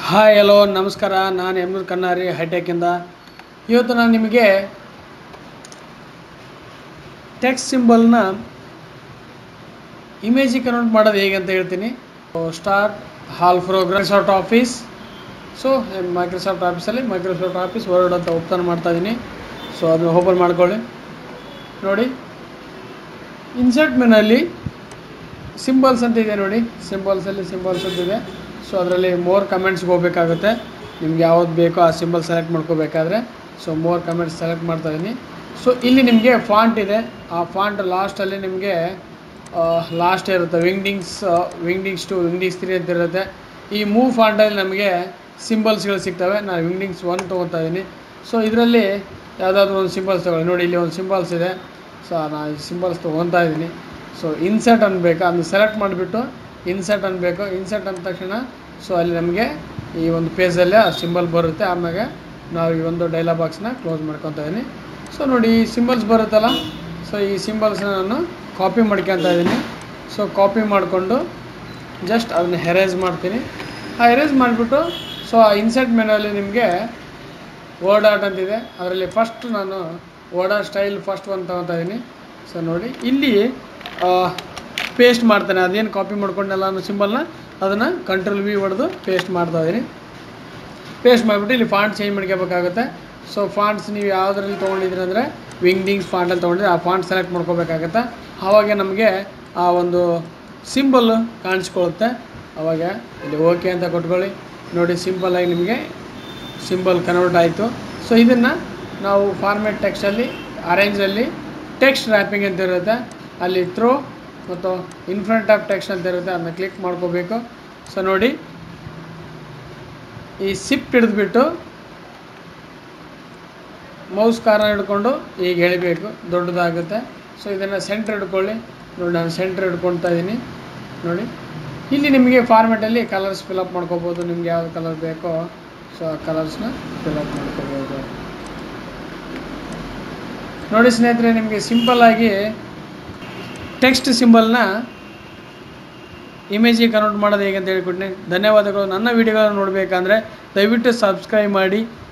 hi hello ನಮಸ್ಕಾರ ನಾನು ಎಮ್ನೂರ್ ಕನ್ನಾರಿ ಹೈಟೆಕ್ಕಿಂದ ಇವತ್ತು ನಾನು ನಿಮಗೆ ಟೆಕ್ಸ್ಟ್ ಸಿಂಬಲ್ನ ಇಮೇಜಿಗೆ ಕನ್ವರ್ಟ್ ಮಾಡೋದು ಹೇಗೆ ಅಂತ ಹೇಳ್ತೀನಿ start all program Microsoft Office so Microsoft ಆಫೀಸಲ್ಲಿ ಮೈಕ್ರೋಸಾಫ್ಟ್ ಆಫೀಸ್ ವರ್ಡ್ ಅಂತ ಓಪನ್ ಮಾಡ್ತಾ ಇದ್ದೀನಿ ಸೊ ಅದನ್ನು ಓಪನ್ ಮಾಡ್ಕೊಳ್ಳಿ ನೋಡಿ ಇನ್ಸರ್ಟ್ ಮೆನಲ್ಲಿ ಸಿಂಬಲ್ಸ್ ಅಂತ ಇದೆ ನೋಡಿ ಸಿಂಬಲ್ಸಲ್ಲಿ ಸಿಂಬಲ್ಸ್ ಅಂತಿದೆ ಸೊ ಅದರಲ್ಲಿ ಮೋರ್ ಕಮೆಂಟ್ಸ್ಗೆ ಹೋಗಬೇಕಾಗುತ್ತೆ ನಿಮ್ಗೆ ಯಾವ್ದು ಬೇಕೋ ಆ ಸಿಂಬಲ್ ಸೆಲೆಕ್ಟ್ ಮಾಡ್ಕೋಬೇಕಾದ್ರೆ ಸೊ ಮೋರ್ ಕಮೆಂಟ್ಸ್ ಸೆಲೆಕ್ಟ್ ಮಾಡ್ತಾ ಇದ್ದೀನಿ ಸೊ ಇಲ್ಲಿ ನಿಮಗೆ ಫಾಂಟ್ ಇದೆ ಆ ಫಾಂಟ್ ಲಾಸ್ಟಲ್ಲಿ ನಿಮಗೆ ಲಾಸ್ಟ್ ಇರುತ್ತೆ ವಿಂಗ್ಡಿಂಗ್ಸ್ ವಿಂಗ್ಡಿಂಗ್ಸ್ ಟು ವಿಂಗ್ಡಿಂಗ್ಸ್ ತ್ರೀ ಅಂತ ಇರುತ್ತೆ ಈ ಮೂವ್ ಫಾಂಟಲ್ಲಿ ನಮಗೆ ಸಿಂಬಲ್ಸ್ಗಳು ಸಿಗ್ತವೆ ನಾನು ವಿಂಗ್ಡಿಂಗ್ಸ್ ಒನ್ ತೊಗೊತಾ ಇದ್ದೀನಿ ಸೊ ಇದರಲ್ಲಿ ಯಾವುದಾದ್ರೂ ಒಂದು ಸಿಂಬಲ್ಸ್ ತೊಗೊಳ್ಳಿ ನೋಡಿ ಇಲ್ಲಿ ಒಂದು ಸಿಂಬಲ್ಸ್ ಇದೆ ಸೊ ನಾನು ಈ ಸಿಂಬಲ್ಸ್ ತೊಗೊತಾ ಇದ್ದೀನಿ ಸೊ ಇನ್ಸರ್ಟ್ ಅನ್ಬೇಕು ಅದನ್ನು ಸೆಲೆಕ್ಟ್ ಮಾಡಿಬಿಟ್ಟು ಇನ್ಸರ್ಟ್ ಅನ್ಬೇಕು ಇನ್ಸರ್ಟ್ ಅಂದ ತಕ್ಷಣ ಸೊ ಅಲ್ಲಿ ನಮಗೆ ಈ ಒಂದು ಪೇಜಲ್ಲೇ ಆ ಸಿಂಬಲ್ ಬರುತ್ತೆ ಆಮೇಲೆ ನಾವು ಈ ಒಂದು ಡೈಲಾಗ್ ಬಾಕ್ಸ್ನ ಕ್ಲೋಸ್ ಮಾಡ್ಕೊತಾ ಇದ್ದೀನಿ ಸೊ ನೋಡಿ ಈ ಸಿಂಬಲ್ಸ್ ಬರುತ್ತಲ್ಲ ಸೊ ಈ ಸಿಂಬಲ್ಸ್ನ ನಾನು ಕಾಪಿ ಮಾಡ್ಕೊತಾ ಇದ್ದೀನಿ ಸೊ ಕಾಪಿ ಮಾಡಿಕೊಂಡು ಜಸ್ಟ್ ಅದನ್ನ ಹೆರೇಸ್ ಮಾಡ್ತೀನಿ ಆ ಹೆರೇಸ್ ಮಾಡಿಬಿಟ್ಟು ಸೊ ಆ ಇನ್ಸರ್ಟ್ ಮೆನುವಲ್ಲಿ ನಿಮಗೆ ವರ್ಡ್ ಆರ್ಟ್ ಅಂತಿದೆ ಅದರಲ್ಲಿ ಫಸ್ಟ್ ನಾನು ವರ್ಡ್ ಆರ್ಟ್ ಸ್ಟೈಲ್ ಫಸ್ಟ್ ಒಂದು ತಗೊತಾ ಇದ್ದೀನಿ ಸೊ ನೋಡಿ ಇಲ್ಲಿ ಪೇಸ್ಟ್ ಮಾಡ್ತಾನೆ ಅದೇನು ಕಾಪಿ ಮಾಡ್ಕೊಂಡೆಲ್ಲ ಅನ್ನೋ ಸಿಂಬಲ್ನ ಅದನ್ನು ಕಂಟ್ರೋಲ್ ವಿ ಹೊಡೆದು ಪೇಸ್ಟ್ ಮಾಡ್ತಾ ಇದ್ದೀನಿ ಪೇಸ್ಟ್ ಮಾಡಿಬಿಟ್ಟು ಇಲ್ಲಿ ಫಾಂಟ್ ಚೇಂಜ್ ಮಾಡ್ಕೋಬೇಕಾಗುತ್ತೆ ಸೊ ಫಾಂಟ್ಸ್ ನೀವು ಯಾವುದ್ರಲ್ಲಿ ತೊಗೊಂಡಿದ್ದೀರಿ ಅಂದರೆ ವಿಂಗ್ಡಿಂಗ್ಸ್ ಫಾಂಟಲ್ಲಿ ತೊಗೊಂಡಿದ್ರೆ ಆ ಫಾಂಟ್ ಸೆಲೆಕ್ಟ್ ಮಾಡ್ಕೋಬೇಕಾಗತ್ತೆ ಆವಾಗ ನಮಗೆ ಆ ಒಂದು ಸಿಂಬಲ್ ಕಾಣಿಸ್ಕೊಳ್ಳುತ್ತೆ ಆವಾಗ ಇಲ್ಲಿ ಓಕೆ ಅಂತ ಕೊಟ್ಕೊಳ್ಳಿ ನೋಡಿ ಸಿಂಪಲ್ಲಾಗಿ ನಿಮಗೆ ಸಿಂಬಲ್ ಕನ್ವರ್ಟ್ ಆಯಿತು ಸೊ ಇದನ್ನು ನಾವು ಫಾರ್ಮೆಟ್ ಟೆಕ್ಸ್ಟಲ್ಲಿ ಅರೇಂಜಲ್ಲಿ ಟೆಕ್ಸ್ಟ್ ರ್ಯಾಪಿಂಗ್ ಅಂತ ಇರುತ್ತೆ ಅಲ್ಲಿ ಥ್ರೋ ಮತ್ತು ಇನ್ಫ್ರಂಟ್ ಆಫ್ ಟೆಕ್ಸ್ಟ್ ಅಂತ ಇರುತ್ತೆ ಅದನ್ನ ಕ್ಲಿಕ್ ಮಾಡ್ಕೋಬೇಕು ಸೊ ನೋಡಿ ಈ ಸಿಪ್ ಹಿಡಿದ್ಬಿಟ್ಟು ಮೌಸ್ ಕಾರ್ನ ಹಿಡ್ಕೊಂಡು ಈಗ ಎಳಿಬೇಕು ದೊಡ್ಡದಾಗುತ್ತೆ ಸೊ ಇದನ್ನು ಸೆಂಟ್ರ್ ಹಿಡ್ಕೊಳ್ಳಿ ನೋಡಿ ನಾನು ಸೆಂಟ್ರ್ ಹಿಡ್ಕೊಳ್ತಾ ಇದ್ದೀನಿ ನೋಡಿ ಇಲ್ಲಿ ನಿಮಗೆ ಫಾರ್ಮೆಟಲ್ಲಿ ಕಲರ್ಸ್ ಫಿಲಪ್ ಮಾಡ್ಕೋಬೋದು ನಿಮ್ಗೆ ಯಾವ್ದು ಕಲರ್ ಬೇಕೋ ಸೊ ಆ ಕಲರ್ಸ್ನ ಫಿಲಪ್ ಮಾಡ್ಕೋಬೋದು ನೋಡಿ ಸ್ನೇಹಿತರೆ ನಿಮಗೆ ಸಿಂಪಲ್ಲಾಗಿ ಟೆಕ್ಸ್ಟ್ ಸಿಂಬಲ್ನ ಇಮೇಜಿಗೆ ಕನ್ವರ್ಟ್ ಮಾಡೋದು ಹೇಗೆ ಅಂತ ಹೇಳ್ಕೊಟ್ಟಿನಿ ಧನ್ಯವಾದಗಳು ನನ್ನ ವೀಡಿಯೋಗಳನ್ನು ನೋಡಬೇಕಂದ್ರೆ ದಯವಿಟ್ಟು ಸಬ್ಸ್ಕ್ರೈಬ್ ಮಾಡಿ